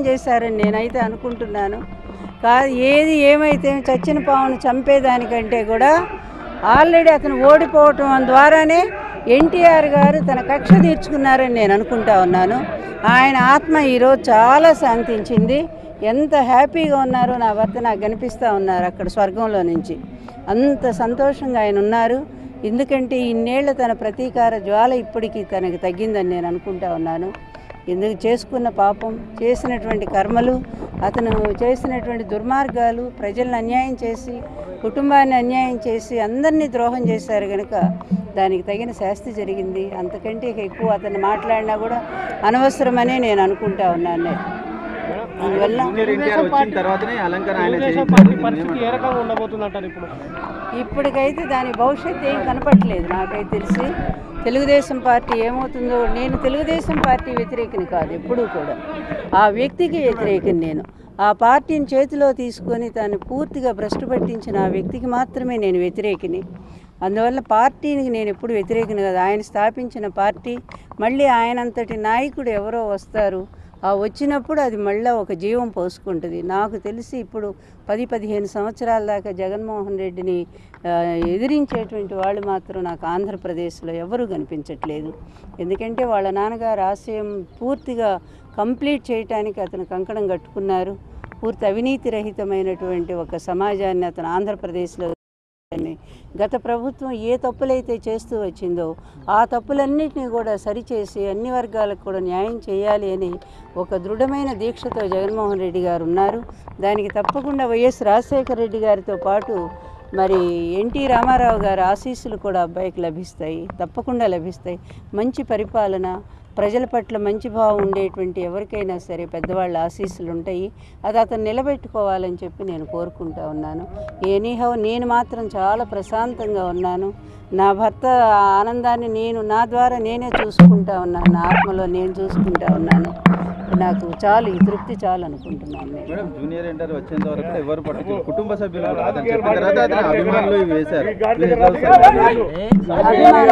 చేశారని నేనైతే అనుకుంటున్నాను కాదు ఏది ఏమైతే చచ్చిన పావును చంపేదానికంటే కూడా ఆల్రెడీ అతను ఓడిపోవటం ద్వారానే ఎన్టీఆర్ గారు తన కక్ష తీర్చుకున్నారని నేను అనుకుంటా ఉన్నాను ఆయన ఆత్మ ఈరోజు చాలా శాంతించింది ఎంత హ్యాపీగా ఉన్నారో నా భర్త నాకు కనిపిస్తూ ఉన్నారు అక్కడ స్వర్గంలో నుంచి అంత సంతోషంగా ఆయన ఉన్నారు ఎందుకంటే ఇన్నేళ్ల తన ప్రతీకార జ్వాల ఇప్పటికీ తనకు తగ్గిందని నేను అనుకుంటా ఉన్నాను ఎందుకు చేసుకున్న పాపం చేసినటువంటి కర్మలు అతను చేసినటువంటి దుర్మార్గాలు ప్రజలను అన్యాయం చేసి కుటుంబాన్ని అన్యాయం చేసి అందరినీ ద్రోహం చేశారు కనుక దానికి తగిన శాస్తి జరిగింది అంతకంటే ఇక ఎక్కువ అతను మాట్లాడినా కూడా అనవసరమనే నేను అనుకుంటా ఉన్నాను నేను. అందువల్ల జూనియర్ ఎన్టీఆర్ వచ్చిన తర్వాతనే అలంకరణ ఆయన తెలుగుదేశం చేయించారు. పార్టీ దీన్ని పరిస్థితి ఏ ఏమంటారు? రకంగా ఉండబోతుందంటారు ఇప్పుడు ఇప్పటికైతే దాని భవిష్యత్తు ఏం కనపట్లేదు నాకైతే తెలిసి తెలుగుదేశం పార్టీ ఏమవుతుందో నేను తెలుగుదేశం పార్టీ వ్యతిరేకిని కాదు ఎప్పుడూ కూడా ఆ వ్యక్తికి వ్యతిరేకిని నేను ఆ పార్టీని చేతిలో తీసుకొని తాను పూర్తిగా భ్రష్టు పట్టించిన ఆ వ్యక్తికి మాత్రమే నేను వ్యతిరేకిని అందువల్ల పార్టీకి నేను ఎప్పుడు వ్యతిరేకిని కదా ఆయన స్థాపించిన పార్టీ మళ్ళీ ఆయనంతటి నాయకుడు ఎవరో వస్తారు ఆ వచ్చినప్పుడు అది మళ్ళీ ఒక జీవం పోసుకుంటుంది నాకు తెలిసి ఇప్పుడు పది పదిహేను సంవత్సరాల దాకా జగన్మోహన్ రెడ్డిని ఆ, ఎదిరించేటువంటి వాళ్ళు మాత్రం నాకు ఆంధ్రప్రదేశ్లో ఎవరు కనిపించట్లేదు ఎందుకంటే వాళ్ళ నాన్నగారు ఆశయం పూర్తిగా కంప్లీట్ చేయటానికి అతను కంకణం కట్టుకున్నారు పూర్తి అవినీతి రహితమైనటువంటి ఒక సమాజాన్ని అతను ఆంధ్రప్రదేశ్లో అని గత ప్రభుత్వం ఏ తప్పులైతే చేస్తూ వచ్చిందో ఆ తప్పులన్నింటినీ కూడా సరిచేసి అన్ని వర్గాలకు కూడా న్యాయం చేయాలి అని ఒక దృఢమైన దీక్షతో జగన్మోహన్ రెడ్డి గారు ఉన్నారు దానికి తప్పకుండా వైఎస్ రాజశేఖర రెడ్డి గారితో పాటు మరి ఎన్టీ రామారావు గారి ఆశీస్సులు కూడా అబ్బాయికి లభిస్తాయి తప్పకుండా లభిస్తాయి మంచి పరిపాలన ప్రజల పట్ల మంచి భావం ఉండేటువంటి ఎవరికైనా సరే పెద్దవాళ్ళ ఆశీస్సులు ఉంటాయి అది అతను నిలబెట్టుకోవాలని చెప్పి నేను కోరుకుంటా ఉన్నాను ఎనీహౌ నేను మాత్రం చాలా ప్రశాంతంగా ఉన్నాను నా భర్త ఆనందాన్ని నేను నా ద్వారా నేనే చూసుకుంటా ఉన్నాను నా ఆత్మలో నేను చూసుకుంటా ఉన్నాను నాకు చాలు ఈ తృప్తి చాలు అనుకుంటున్నాను నేను మేడం జూనియర్ ఎన్టీఆర్ వచ్చేంత వరకు కూడా ఎవరు పట్టించుకో కుటుంబ సభ్యులు కూడా అతను చెప్పిన తర్వాత అతని అభిమానులు ఇవి వేశారు ఇవి ఎట్లా వస్తారు?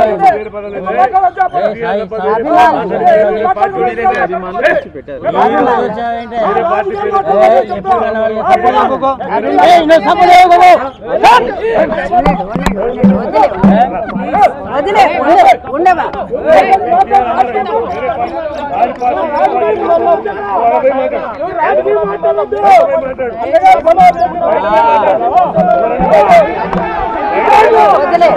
జూనియర్ ఎన్టీఆర్ అభిమానులు తెచ్చి పెట్టారు ఉండండి, ఉండండి, ఉండండి, వదిలే. వదిలే, ఉండే, ఉండవా వదిలే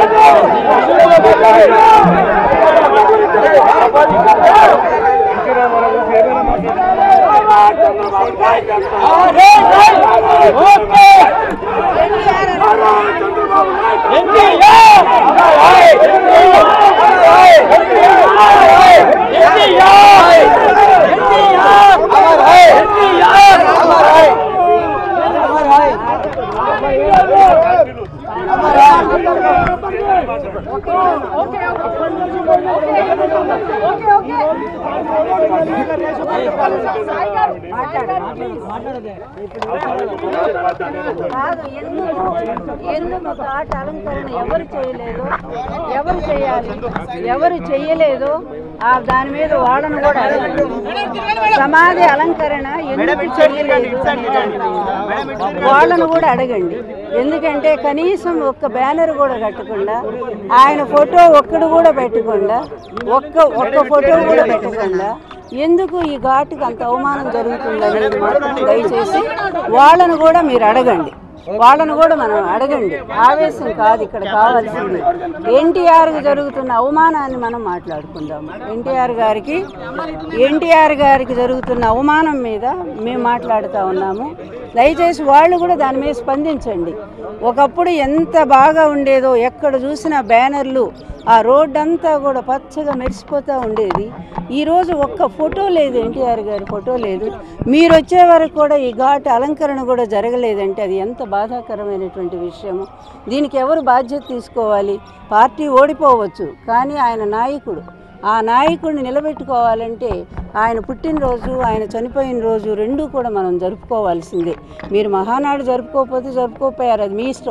కాదు ఎందుకు ఎందుకు కాట అలంకరణ ఎవరు చేయలేదు ఎవరు చేయాలి ఎవరు చేయలేదు ఆ దాని మీద వాళ్ళను కూడా అడగండి సమాధి అలంకరణ ఎందుకు చేయలేదు అనే దాన్ని వాళ్ళను కూడా అడగండి ఎందుకంటే కనీసం ఒక్క బ్యానర్ కూడా కట్టకుండా ఆయన ఫోటో ఒక్కడు కూడా పెట్టకుండా ఒక్క ఒక్క ఫోటో కూడా పెట్టకుండా ఎందుకు ఈ ఘాటుకి అంత అవమానం జరుగుతుందనేది మాత్రం దయచేసి వాళ్ళను కూడా మీరు అడగండి వాళ్ళను కూడా మనం అడగండి ఆవేశం కాదు ఇక్కడ కావాల్సింది ఎన్టీఆర్కి జరుగుతున్న అవమానాన్ని మనం మాట్లాడుకుందాం ఎన్టీఆర్ గారికి ఎన్టీఆర్ గారికి జరుగుతున్న అవమానం మీద మేము మాట్లాడుతూ ఉన్నాము దయచేసి వాళ్ళు కూడా దాని మీద స్పందించండి ఒకప్పుడు ఎంత బాగా ఉండేదో ఎక్కడ చూసినా బ్యానర్లు ఆ రోడ్ అంతా కూడా పచ్చగా మెరిసిపోతూ ఉండేది ఈరోజు ఒక్క ఫోటో లేదు ఎన్టీఆర్ గారి ఫోటో లేదు మీరు వచ్చే వరకు కూడా ఈ ఘాట్ అలంకరణ కూడా జరగలేదంటే అది ఎంత బాధాకరమైనటువంటి విషయము దీనికి ఎవరు బాధ్యత తీసుకోవాలి పార్టీ ఓడిపోవచ్చు కానీ ఆయన నాయకుడు ఆ నాయకుడిని నిలబెట్టుకోవాలంటే ఆయన పుట్టినరోజు ఆయన చనిపోయిన రోజు రెండూ కూడా మనం జరుపుకోవాల్సిందే మీరు మహానాడు జరుపుకోకపోతే జరుపుకోపోయారు అది మీ ఇష్టం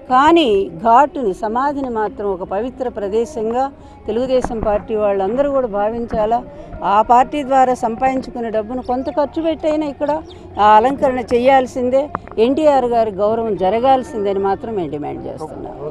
కానీ ఘాటుని సమాధిని మాత్రం ఒక పవిత్ర ప్రదేశంగా తెలుగుదేశం పార్టీ వాళ్ళందరూ కూడా భావించాలా ఆ పార్టీ ద్వారా సంపాదించుకునే డబ్బును కొంత ఖర్చు పెట్టైనా ఇక్కడ ఆ అలంకరణ చేయాల్సిందే ఎన్టీఆర్ గారి గౌరవం జరగాల్సిందని మాత్రం మేము డిమాండ్ చేస్తున్నాం